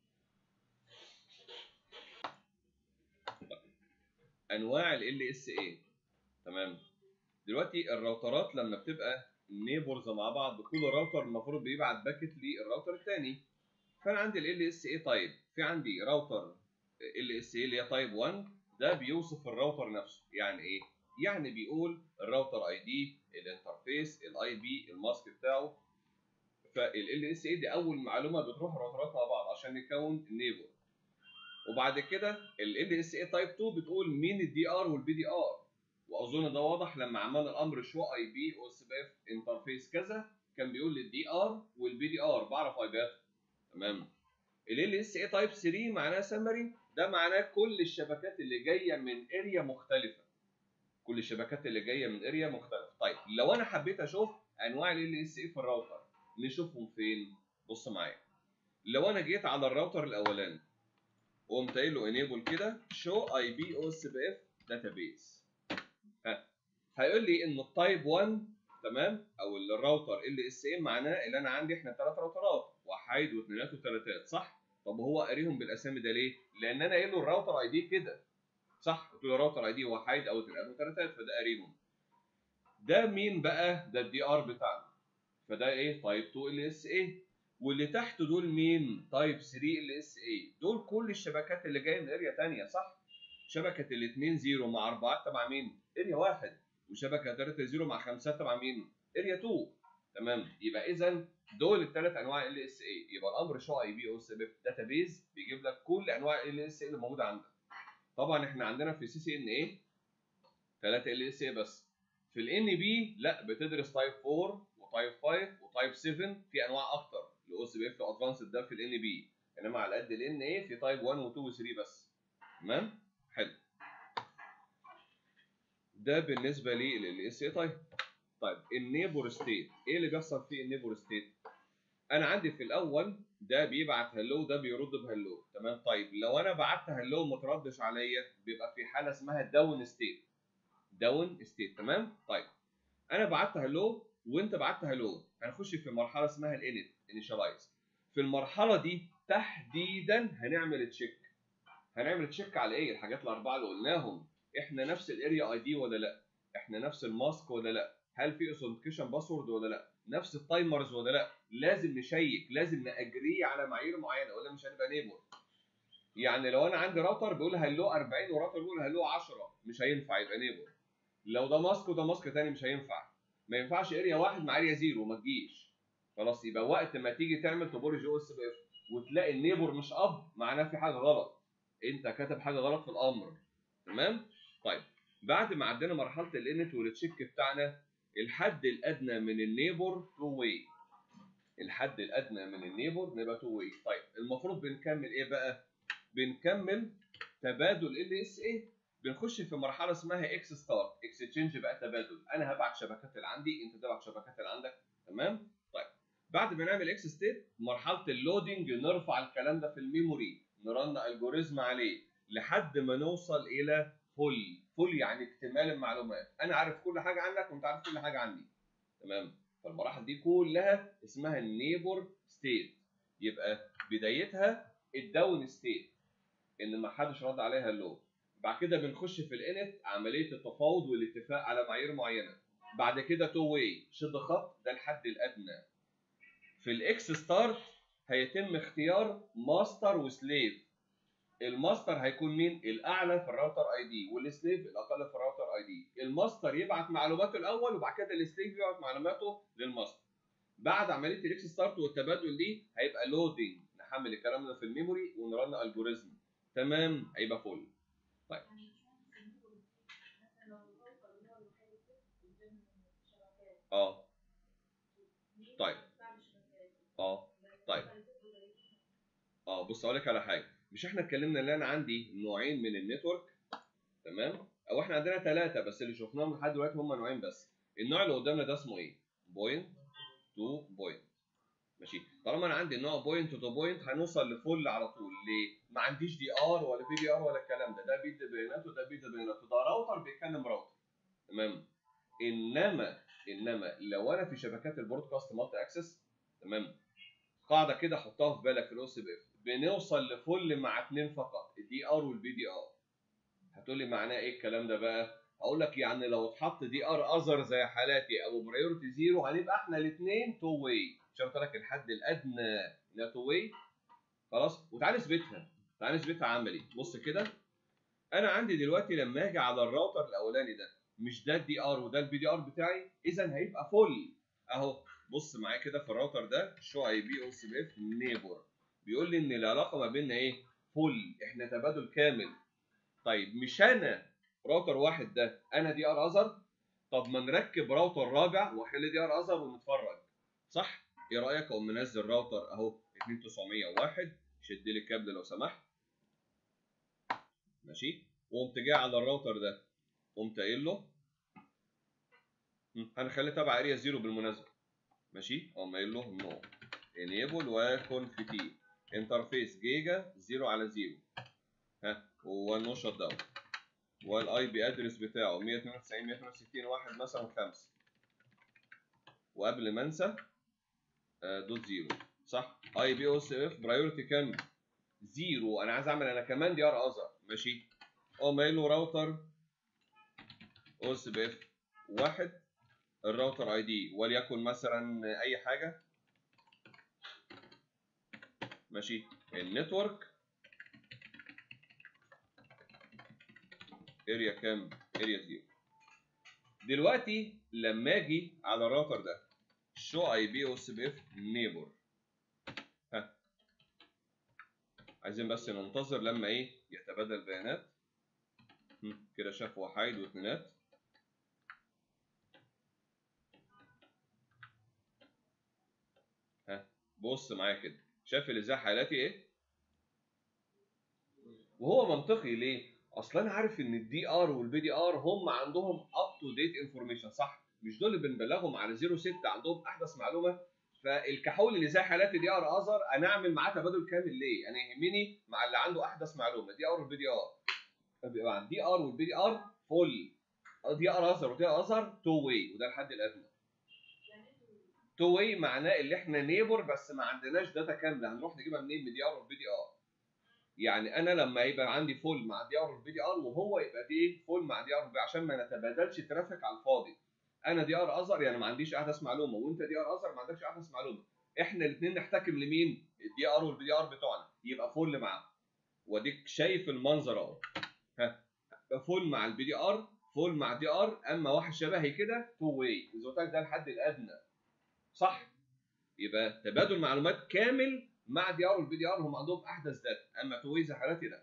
انواع ال اس اي تمام دلوقتي الراوترات لما بتبقى نيبرز مع بعض كل راوتر المفروض بيبعت باكت للراوتر الثاني فانا عندي ال اس اي تايب في عندي راوتر ال اس اي اللي هي تايب 1 ده بيوصف الراوتر نفسه يعني ايه يعني بيقول الراوتر اي دي الانترفيس الاي بي الماسك بتاعه فال اس اي دي اول معلومه بتروح الراوترات مع بعض عشان نكون النيبر وبعد كده ال اس اي تايب 2 بتقول مين الدي ار والبي دي ار واظن ده واضح لما عملنا الامر شو اي بي او اس بي اف انترفيس كذا كان بيقول لي الدي ار والبي دي ار بعرف اي بيات تمام ال اس اي تايب 3 معناه سمري ده معناه كل الشبكات اللي جايه من اريا مختلفه كل الشبكات اللي جايه من اريا مختلفه طيب لو انا حبيت اشوف انواع ال اس اي في الراوتر نشوفهم فين بص معايا لو انا جيت على الراوتر الاولاني وقمت قايل له انيبل كده شو اي بي او اس بي اف داتابيس ها هيقول لي ان التايب 1 تمام او الراوتر ال اس اي معناه ان انا عندي احنا ثلاث راوترات وحيد واثنينات وثلاثات صح طب هو قاريهم بالاسامي ده ليه لان انا قايل له الراوتر اي دي كده صح قلت له الراوتر اي دي وحيد او اثنينات وثلاثات فده قاريهم ده مين بقى ده الدي ار بتاعنا فده ايه تايب 2 ال اس اي واللي تحته دول مين تايب 3 ال اس اي دول كل الشبكات اللي جايه من اريا ثانيه صح شبكه الاثنين زيرو مع اربعه تبع مين اريا واحد وشبكه 3 0 مع 5 تبع مين؟ اريا 2 تمام يبقى اذا دول الثلاث انواع ال اس اي يبقى الامر شو اي بي او اس بي داتابيز بيجيب لك كل انواع ال اس اي اللي موجوده عندك طبعا احنا عندنا في سي سي ان اي 3 ال اس اي بس في الان بي لا بتدرس تايب 4 وتايب 5 وتايب 7 في انواع اكتر الاو اس بي اف ادفانسد ده في الان بي انما على قد الان اي في تايب 1 و2 و3 بس تمام حلو ده بالنسبه لي للاس اي طيب طيب النيبور ستيت ايه اللي بيحصل في النيبور ستيت انا عندي في الاول ده بيبعت هلو ده بيرد بهلو تمام طيب لو انا بعت هلو وما تردش عليا بيبقى في حاله اسمها داون ستيت داون ستيت تمام طيب انا بعت هلو وانت بعت هلو هنخش في مرحله اسمها الانت انيشالايز في المرحله دي تحديدا هنعمل تشيك هنعمل تشيك على ايه الحاجات الاربعه اللي قلناهم احنا نفس الاريا اي دي ولا لا احنا نفس الماسك ولا لا هل في اوثنتيكيشن باسورد ولا لا نفس التايمرز ولا لا لازم نشيك لازم ناجري على معايير معينه ولا مش هنبقى نيبر يعني لو انا عندي راوتر بيقول هلو 40 وراوتر بيقول هلو 10 مش هينفع يبقى نيبر لو ده ماسك وده ماسك تاني مش هينفع ما ينفعش اريا واحد مع اريا زيرو ما تجيش خلاص يبقى وقت ما تيجي تعمل توبولوجي او اس بي اف وتلاقي النيبر مش اب معناه في حاجه غلط انت كاتب حاجه غلط في الامر تمام طيب بعد ما عدينا مرحله الانت والتشيك بتاعنا الحد الادنى من النيبر تو واي الحد الادنى من النيبر نبقى تو واي طيب المفروض بنكمل ايه بقى بنكمل تبادل ال اس اي بنخش في مرحله اسمها اكس ستارت اكستشينج بقى تبادل انا هبعت شبكات اللي عندي انت تبعت شبكات اللي عندك تمام طيب بعد ما نعمل اكس ستيت مرحله اللودنج نرفع الكلام ده في الميموري نرن الجوريزم عليه لحد ما نوصل الى فل فل يعني اكتمال المعلومات انا عارف كل حاجه عنك وانت عارف كل حاجه عني تمام فالمراحل دي كلها اسمها النيبر ستيت يبقى بدايتها الداون ستيت ان ما حدش رد عليها اللو بعد كده بنخش في الانت عمليه التفاوض والاتفاق على معايير معينه بعد كده تو واي شد خط ده الحد الادنى في الاكس ستارت هيتم اختيار ماستر وسليف الماستر هيكون مين الاعلى في الراوتر اي دي والسليف الاقل في الراوتر اي دي الماستر يبعت معلوماته الاول وبعد كده السليف يبعت معلوماته للماستر بعد عمليه الاكس ستارت والتبادل دي هيبقى لودنج نحمل الكلام ده في الميموري ونرن الجوريزم تمام هيبقى فل طيب اه طيب اه طيب اه بص اقول لك على حاجه مش احنا اتكلمنا ان انا عندي نوعين من النتورك تمام او احنا عندنا ثلاثه بس اللي شفناهم لحد دلوقتي هم نوعين بس النوع اللي قدامنا ده اسمه ايه بوينت تو بوينت ماشي طالما انا عندي النوع بوينت تو بوينت هنوصل لفل على طول ليه ما عنديش دي ار ولا في دي ار ولا الكلام ده ده بيد بيانات وده بيد بيانات ده راوتر بيتكلم راوتر تمام انما انما لو انا في شبكات البرودكاست مالتي اكسس تمام قاعده كده حطها في بالك في الاو سي بي اف بنوصل لفل مع اثنين فقط الدي ار والبي دي ار هتقول لي معناه ايه الكلام ده بقى هقول لك يعني لو اتحط دي ار اذر زي حالاتي او برايورتي زيرو هنبقى احنا الاثنين تو واي مش قلت لك الحد الادنى انها تو واي خلاص وتعالى نثبتها تعالى نثبتها عملي بص كده انا عندي دلوقتي لما اجي على الراوتر الاولاني ده مش ده الدي ار وده البي دي ار بتاعي اذا هيبقى فل اهو بص معايا كده في الراوتر ده شو اي بي او سي بي اف نيبر بيقول لي ان العلاقه ما بيننا ايه فل احنا تبادل كامل طيب مش انا راوتر واحد ده انا دي ار اذر طب ما نركب راوتر رابع واحل دي ار اذر ونتفرج صح ايه رايك اقوم منزل راوتر اهو 2901 شد لي الكابل لو سمحت ماشي وقمت جاي على الراوتر ده قمت قايل له هنخليه تبع اريا زيرو بالمناسبه ماشي اقوم قايل له نو انيبل وكونفيتي انترفيس جيجا 0 على 0 ها هو النو شت داون والاي بي ادرس بتاعه 192 162 1 مثلا 5 وقبل ما انسى دوت زيرو صح اي بي او سي اف برايورتي كام زيرو انا عايز اعمل انا كمان دي ار اذر ماشي اقوم قايل له راوتر او سي بي اف واحد الراوتر اي دي وليكن مثلا اي حاجه ماشي النتورك اريا كام اريا زيرو دلوقتي لما اجي على الراوتر ده شو اي بي او اس بي اف نيبر ها عايزين بس ننتظر لما ايه يتبادل بيانات هم، كده شاف وحيد واثنينات ها بص معايا كده شاف الازاحه حالاتي ايه وهو منطقي ليه اصل انا عارف ان الدي ار والبي دي ار هم عندهم اب تو ديت انفورميشن صح مش دول اللي بنبلغهم على 06 عندهم احدث معلومه فالكحول اللي زي حالات دي ار ازر انا اعمل معاه تبادل كامل ليه؟ انا يهمني مع اللي عنده احدث معلومه دي ار والبي دي ار بيبقى الدي ار والبي دي ار فول دي ار ازر ودي ار ازر تو واي وده الحد الادنى تو واي معناه اللي احنا نيبر بس ما عندناش داتا كامله هنروح نجيبها منين من دي ار والبي دي ار يعني انا لما يبقى عندي فول مع دي ار والبي دي ار وهو يبقى دي فول مع دي ار والبي عشان ما نتبادلش ترافيك على الفاضي انا دي ار ازر يعني ما عنديش احدث معلومه وانت دي ار ازر ما عندكش احدث معلومه احنا الاثنين نحتكم لمين الدي ار والبي دي ار بتوعنا يبقى فول معاهم واديك شايف المنظر اهو ها يبقى فول مع البي دي ار فول مع دي ار اما واحد شبهي كده تو واي الزوتاك ده الحد الادنى صح يبقى تبادل معلومات كامل مع دي ار والبي دي ار هم عندهم احدث داتا اما تو واي زي حالاتي لا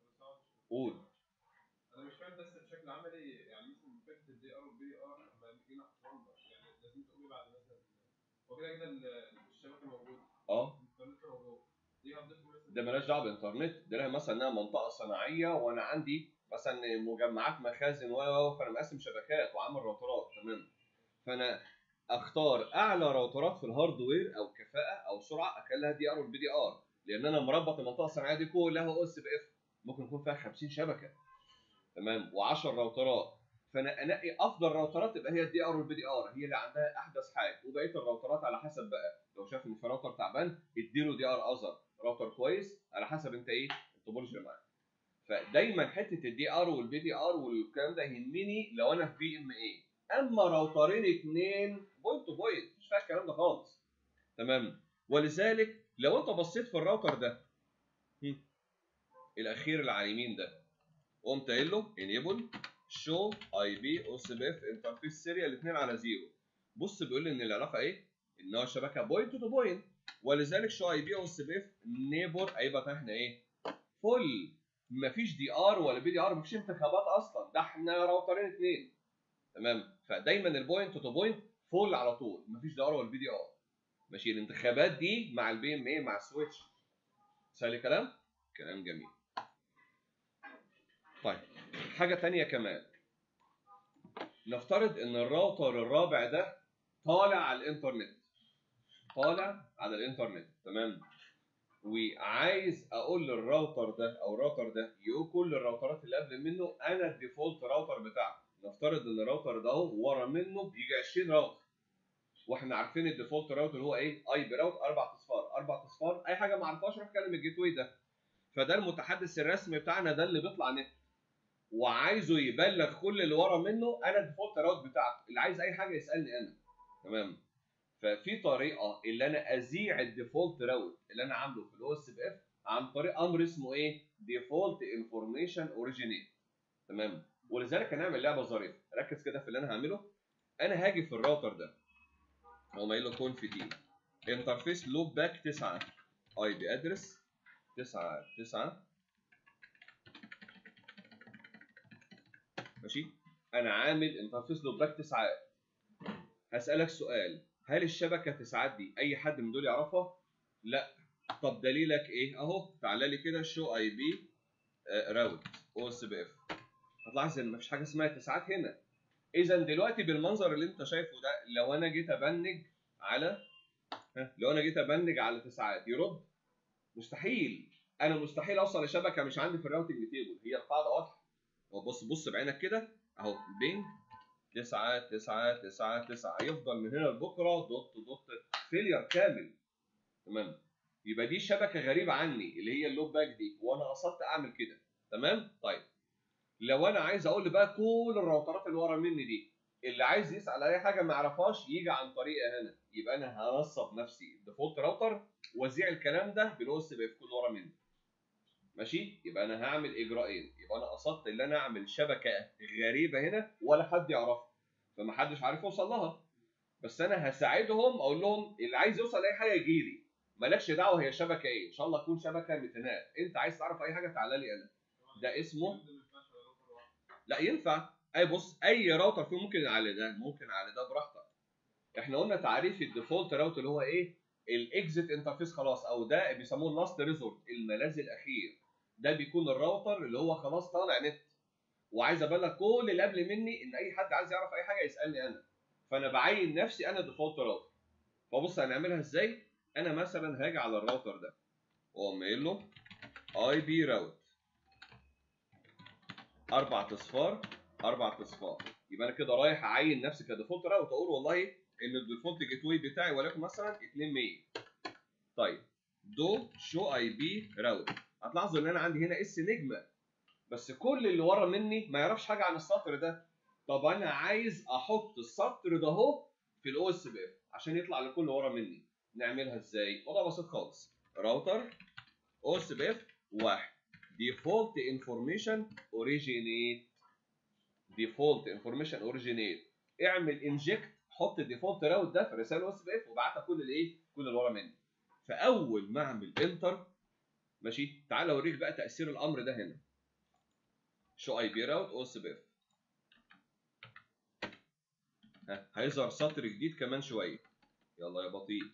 قول انا مش فاهم بس بشكل عملي يعني مثلا فكره الدي ار والبي دي ار لما بيجي نحط لمبه يعني لازم تقولي بعد مثلا هو كده كده ال- الشبكه موجوده اه الانترنت موجود دي هتضيف مثلا ده مالهاش دعوه بانترنت ده لها مثلا انها منطقه صناعيه وانا عندي مثلا مجمعات مخازن و و فانا مقسم شبكات وعامل راوترات تمام فانا اختار اعلى راوترات في الهاردوير او كفاءه او سرعه اخليها دي ار والبي دي ار لان انا مربط المنطقه الصناعيه دي كلها او اس بي اف ممكن يكون فيها 50 شبكه تمام و10 راوترات فانا انقي افضل راوترات تبقى هي الدي ار والبي دي ار هي اللي عندها احدث حاجه وبقيه الراوترات على حسب بقى لو شاف ان في راوتر تعبان اديله دي ار ازر راوتر كويس على حسب انت ايه التوبولوجي اللي معاك فدايما حته الدي ار والبي دي ار والكلام ده يهمني لو انا في بي ام اي اما راوترين اثنين بوينت تو بوينت مش فيها الكلام ده خالص تمام ولذلك لو انت بصيت في الراوتر ده هم، الاخير اللي على اليمين ده قمت قايل له انيبل شو اي بي او سي بي اف انترفيس سيريال الاثنين على زيرو بص بيقول لي ان العلاقه ايه؟ ان هو شبكه بوينت تو بوينت ولذلك شو اي بي او سي بي اف نيبر هيبقى احنا ايه؟ فل مفيش دي ار ولا بي دي ار مفيش انتخابات اصلا ده احنا راوترين اثنين تمام فدايما البوينت تو بوينت فول على طول مفيش دي ار ولا بي دي ار ماشي الانتخابات دي مع البي ام اي مع السويتش سهل الكلام؟ كلام جميل طيب حاجة تانية كمان نفترض ان الراوتر الرابع ده طالع على الانترنت طالع على الانترنت تمام وعايز اقول للراوتر ده او الراوتر ده يقول كل الراوترات اللي قبل منه انا الديفولت راوتر بتاعي نفترض ان الراوتر ده اهو ورا منه بيجي 20 راوتر واحنا عارفين الديفولت راوتر هو ايه اي بي راوت اربع اصفار اربع اصفار اي حاجه ما اعرفهاش روح كلم الجيت واي ده فده المتحدث الرسمي بتاعنا ده اللي بيطلع نت وعايزه يبلغ كل اللي ورا منه انا الديفولت راوت بتاعته اللي عايز اي حاجه يسالني انا تمام ففي طريقه اللي انا اذيع الديفولت راوت اللي انا عامله في الاو اس بي اف عن طريق امر اسمه ايه ديفولت انفورميشن اوريجينيت تمام ولذلك هنعمل لعبه ظريفه ركز كده في اللي انا هعمله انا هاجي في الراوتر ده هو قايل له كون في دي انترفيس لوب باك 9 اي بي ادرس 9 9 ماشي انا عامل انترفيس لوب باك 9 هسالك سؤال هل الشبكه تسعات دي اي حد من دول يعرفها لا طب دليلك ايه اهو تعالى لي كده شو اي بي راوت او اس بي اف هتلاحظ ان مفيش حاجه اسمها تسعات هنا اذا دلوقتي بالمنظر اللي انت شايفه ده لو انا جيت ابنج على ها، لو انا جيت ابنج على تسعات يرد مستحيل انا مستحيل اوصل لشبكه مش عندي في الراوتنج تيبل هي القاعده واضحه هو بص بص بعينك كده اهو بينج 9 9 9 9 يفضل من هنا لبكره دوت دوت فيلير كامل تمام يبقى دي شبكه غريبه عني اللي هي اللوب باك دي وانا قصدت اعمل كده تمام طيب لو انا عايز اقول بقى كل الراوترات اللي ورا مني دي اللي عايز يسال اي حاجه ما يعرفهاش يجي عن طريقه هنا يبقى انا هنصب نفسي الديفولت راوتر واذيع الكلام ده بالاو اس بي يكون ورا مني ماشي يبقى انا هعمل اجراءين يبقى انا قصدت ان انا اعمل شبكه غريبه هنا ولا حد يعرفها فمحدش عارف يوصل لها بس انا هساعدهم اقول لهم اللي عايز يوصل لاي حاجه يجي لي مالكش دعوه هي شبكه ايه ان شاء الله تكون شبكه متنات انت عايز تعرف اي حاجه تعالى لي انا ده اسمه ده ما ينفعش على راوتر واحد. لا ينفع اي بص اي راوتر فيه ممكن على ده ممكن على ده براحتك احنا قلنا تعريف الديفولت راوتر اللي هو ايه الاكزيت انترفيس خلاص او ده بيسموه اللاست ريزورت الملاذ الاخير ده بيكون الراوتر اللي هو خلاص طالع نت وعايز ابلغ كل اللي قبل مني ان اي حد عايز يعرف اي حاجه يسالني انا فانا بعين نفسي انا ديفولت راوتر فبص هنعملها ازاي انا مثلا هاجي على الراوتر ده واقوم قايل له اي بي راوت اربع اصفار اربع اصفار يبقى انا كده رايح اعين نفسي كديفولت راوت اقول والله ان الديفولت جيت واي بتاعي وليكن مثلا 200 طيب دو شو اي بي راوت هتلاحظوا ان انا عندي هنا اس نجمه بس كل اللي ورا مني ما يعرفش حاجه عن السطر ده طب انا عايز احط السطر ده اهو في الاو اس بي اف عشان يطلع لكل اللي ورا مني نعملها ازاي وضع بسيط خالص راوتر او اس بي اف واحد ديفولت انفورميشن اوريجينيت ديفولت انفورميشن اوريجينيت اعمل انجكت حط الديفولت راوت ده في رساله اس بي اف وابعتها كل الايه كل اللي ورا مني فاول ما اعمل انتر ماشي تعال اوريك بقى تاثير الامر ده هنا شو اي بي راوت او اس بي اف ها هيظهر سطر جديد كمان شويه يلا يا بطيء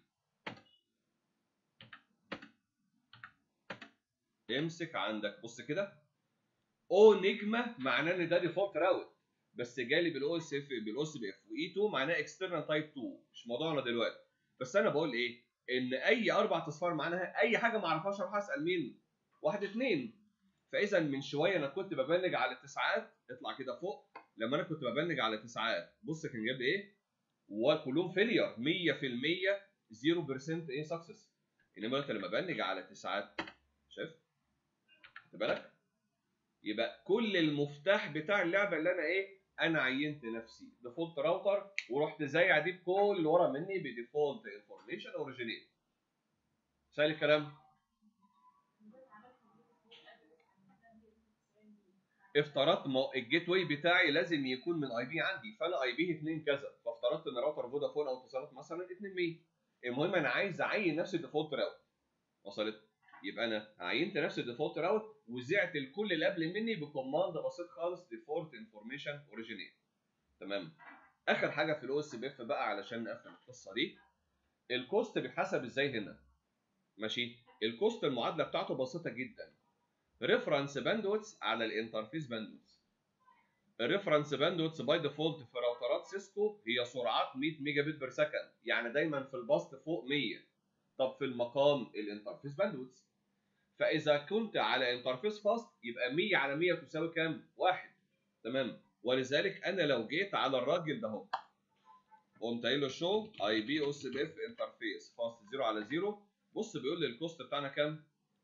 امسك عندك بص كده او نجمه معناه ان ده ديفولت راوت بس جالي بالاو اس اف بالاو اس بي اف واي 2 معناه اكسترنال تايب 2 مش موضوعنا دلوقتي بس انا بقول ايه ان اي اربع اصفار معناها اي حاجه ما اعرفهاش اروح اسال مين واحد اتنين فاذا من شويه انا كنت ببنج على التسعات اطلع كده فوق لما انا كنت ببنج على تسعات بص كان جاب لي ايه وكلهم فيلير 100% 0% ايه سكسس انما انت لما بنج على تسعات شايف خد بالك يبقى كل المفتاح بتاع اللعبه اللي انا ايه انا عينت نفسي ديفولت راوتر ورحت زايع دي بكل اللي ورا مني بديفولت انفورميشن اوريجينيت سهل الكلام افترضت ما الجيت واي بتاعي لازم يكون من اي بي عندي فانا اي بي 2 كذا فافترضت ان راوتر فودافون او اتصالات مثلا 200 المهم انا عايز اعين نفسي ديفولت راوت وصلت يبقى انا عينت نفسي ديفولت راوت وزعت الكل اللي قبل مني بكوماند بسيط خالص ديفولت انفورميشن اوريجينيت تمام اخر حاجه في الاو اس بي اف بقى علشان نقفل القصه دي الكوست بيتحسب ازاي هنا ماشي الكوست المعادله بتاعته بسيطه جدا ريفرنس باندويتس على الانترفيس باندويتس الريفرنس باندويتس باي ديفولت في راوترات سيسكو هي سرعات 100 ميجا بت بير سكند يعني دايما في البسط فوق 100 طب في المقام الانترفيس باندويتس فاذا كنت على انترفيس فاست يبقى 100 على 100 تساوي كام؟ واحد تمام ولذلك انا لو جيت على الراجل ده اهو قمت قايل له شو اي بي او اس بي اف انترفيس فاست 0 على 0 بص بيقول لي الكوست بتاعنا كام؟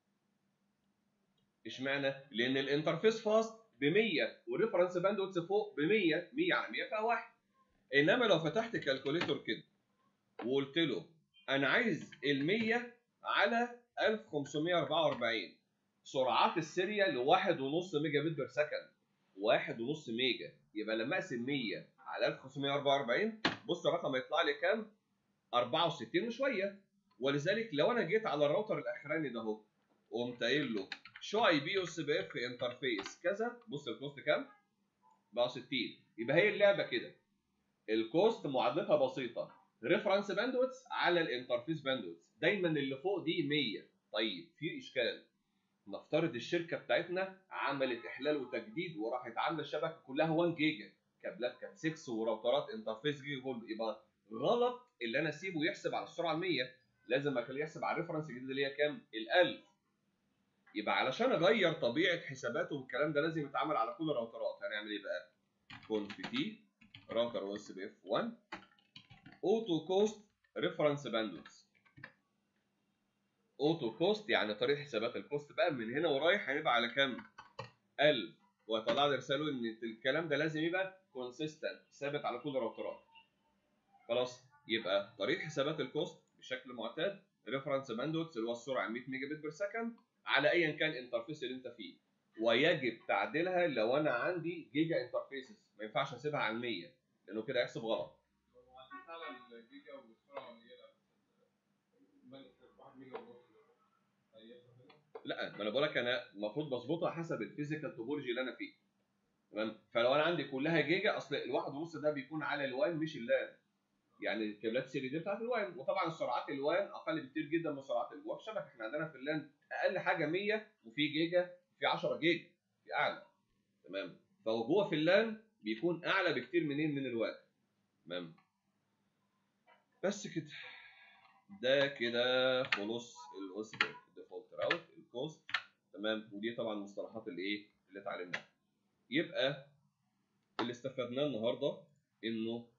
اشمعنى؟ لان الانترفيس فاست ب 100 والريفرنس باندويتس فوق ب 100 100 على 100 فيها واحد انما لو فتحت كالكوليتور كده وقلت له انا عايز ال 100 على 1544 سرعات السيريال 1.5 ميجا بت بير سكند 1.5 ميجا يبقى لما اقسم 100 على 1544 بص الرقم هيطلع لي كام 64 وشويه ولذلك لو انا جيت على الراوتر الاخراني ده اهو قمت قايل له شو اي بي اس بي اف انترفيس كذا بص الكوست كام بقى 60 يبقى هي اللعبه كده الكوست معادلتها بسيطه ريفرنس باندويتس على الانترفيس باندويتس دايما اللي فوق دي 100 طيب في اشكال نفترض الشركه بتاعتنا عملت احلال وتجديد وراحت عامله الشبكه كلها 1 جيجا كابلات كانت 6 وراوترات انترفيس جيجا جولد يبقى غلط اللي انا اسيبه يحسب على السرعه ال 100 لازم اخليه يحسب على الريفرنس الجديد اللي هي كام؟ ال 1000 يبقى علشان اغير طبيعه حساباته والكلام ده لازم يتعمل على كل الراوترات هنعمل ايه بقى؟ كونف تي راوتر او اس بي اف 1 اوتو كوست ريفرنس باندويث اوتو كوست يعني طريقه حسابات الكوست بقى من هنا ورايح هنبقى على كام 1000 وهيطلع لي رساله ان الكلام ده لازم يبقى كونسيستنت ثابت على كل الراوترات خلاص يبقى طريقه حسابات الكوست بشكل معتاد ريفرنس باندويث اللي هو السرعه 100 ميجا بت بير سكند على ايا كان انترفيس اللي انت فيه ويجب تعديلها لو انا عندي جيجا انترفيسز ما ينفعش اسيبها على 100 لانه كده يحسب غلط وعديت على الجيجا والسرعه قليله بس 1 ميجا ونص هيحصل كده لا ما انا بقول لك انا المفروض بظبطها حسب الفيزيكال توبولوجي اللي انا فيه تمام فلو انا عندي كلها جيجا اصل الواحد ونص ده بيكون على الوان مش اللان يعني الكابلات سيري دي بتاعت الوان وطبعا السرعات الوان اقل بكتير جدا من سرعات الوان الشبكه احنا عندنا في اللان اقل حاجه 100 وفي جيجا في 10 جيجا في اعلى تمام فهو جوه في اللان بيكون اعلى بكتير منين من الوان تمام بس كده ده كده خلص الاوسبريك الديفولت راوت الكوست تمام ودي طبعا المصطلحات اللي ايه اللي اتعلمناها يبقى اللي استفدناه النهارده انه